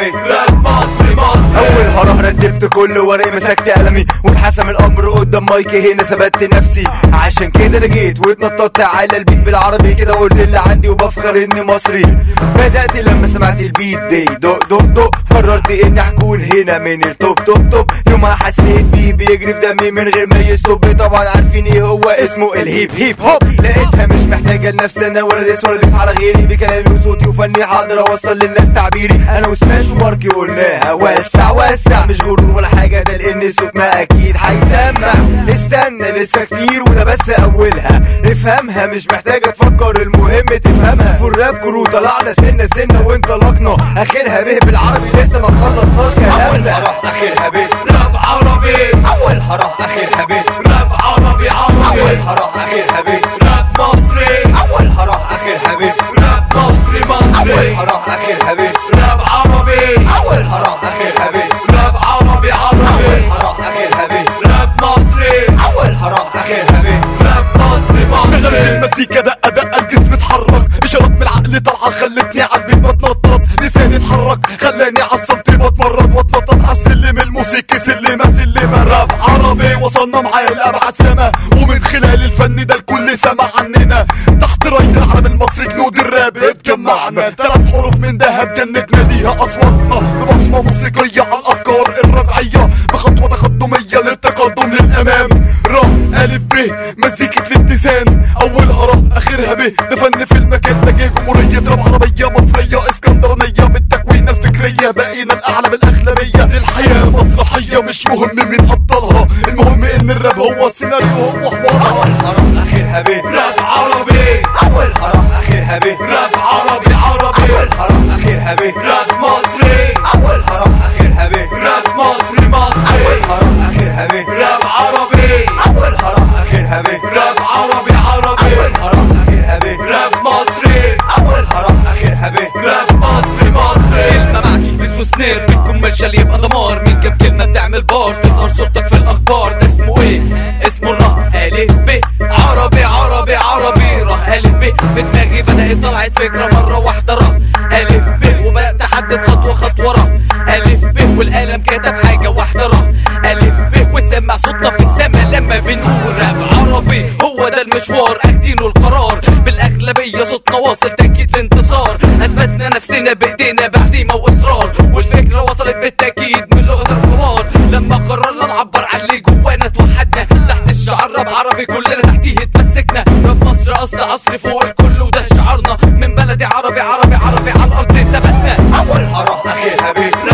بيه راب مصري مصري اول هروح رتبت كل ورقي مسكت قلمي واتحسم الامر قدام مايكي هنا ثبت نفسي عشان كده انا جيت واتنططت على البيت بالعربي كده قلت اللي عندي وبفخر اني مصري بدات لما سمعت البيت دي دق دق دق قررت اني هكون هنا من التوب توب توب يومها حسيت بيه بيجري في دمي من غير ما يستوب طبعا عارفين ايه هو اسمه الهيب هيب هوب لقيتها مش محتاجه لنفسي انا ولا ديس ولا لف على غيري بكلامي وصوتي وفني حاضر اوصل للناس تعبيري انا وسماش وماركي قلناها وسع وسع مش غرور ولا حاجه ده لان صوتنا اكيد هيسمع استنى لسه كتير وده بس اولها افهمها مش محتاجه تفكر المهم تفهمها في الراب كرو طلعنا سنه سنه وانطلقنا اخرها به بالعربي لسه ما خلصناش كلامنا هروح اخرها بيه راب عربي اول هروح اخرها بيه راب عربي عربي اول هروح اخرها بيه راب مصري اول هروح اخرها بيه راب مصري اول مصري هروح اخرها بيه راب عربي اول هروح اخرها بيه راب عربي اول عربي هروح اخرها بيه راب مصري اول هروح اخرها بيه راب مصري اشتغلت مصري المزيكا دقة دقة الجسم اتحرك اشارات من العقل طالعة خلتني على البيت بتنطط لساني اتحرك خلاني عصبت بتمرد واتنطط على السلم الموسيقي سلمة سلمة راب عربي وصلنا معاه لأبعد سما ومن خلال الفن ده الكل سمع عننا تحت راية العالم المصري جنود الراب اتجمعنا ثلاث حروف من دهب جنتنا بيها أصواتنا ببصمة موسيقية على الأفكار الرجعية بخطوة تقدمية للتقدم للأمام را ألف ب مزيكة الاتزان أولها را آخرها ب ده فن في المكان ده جه جمهورية راب عربية مصرية اسكندرانية بالتكوين الفكرية بقينا الأعلى بالأغلبية للحياة مسرحية مش مهم مين أبطالها المهم إن الراب هو السيناريو هو حوارها اول هروح اخرها بيه راب عربي اول هروح اخرها بيه راب عربي عربي اول هروح اخرها بيه راب مصري اول هروح اخرها بيه راب مصري اول مصري هروح اخرها بيه راب عربي اول هروح اخرها بيه راب عربي عربي اول هروح اخرها بيه راب مصري اول هروح اخرها بيه راب مصري مصري كلمة معك اسمه سنير منكم ملشل يبقى دمار من كام كلمة بتعمل بار تظهر صورتك في الأخبار ده اسمه ايه؟ اسمه الراء ألف ب عربي عربي عربي راء ألف ب في دماغي بدأت طلعت فكرة مرة واحدة راء ألف ب وبدأت أحدد خطوة خطوة راء ألف ب والقلم كتب حاجة واحدة راء ألف ب وتسمع صوتنا في السما لما بنقول راب عربي هو ده المشوار أخدينه القرار بالأغلبية صوتنا واصل تأكيد الانتصار أثبتنا نفسنا بإيدينا بعزيمة وإصرار والفكرة وصلت بالتأكيد من لغة الحوار لما قررنا نعبر عن اللي جوانا توحدنا تحت الشعار راب عربي كلنا تحتيه اتمسكنا راب مصر أصل عصر فوق الكل وده شعارنا من بلدي عربي عربي عربي على الأرض ثبتنا اول هروح اخرها بيه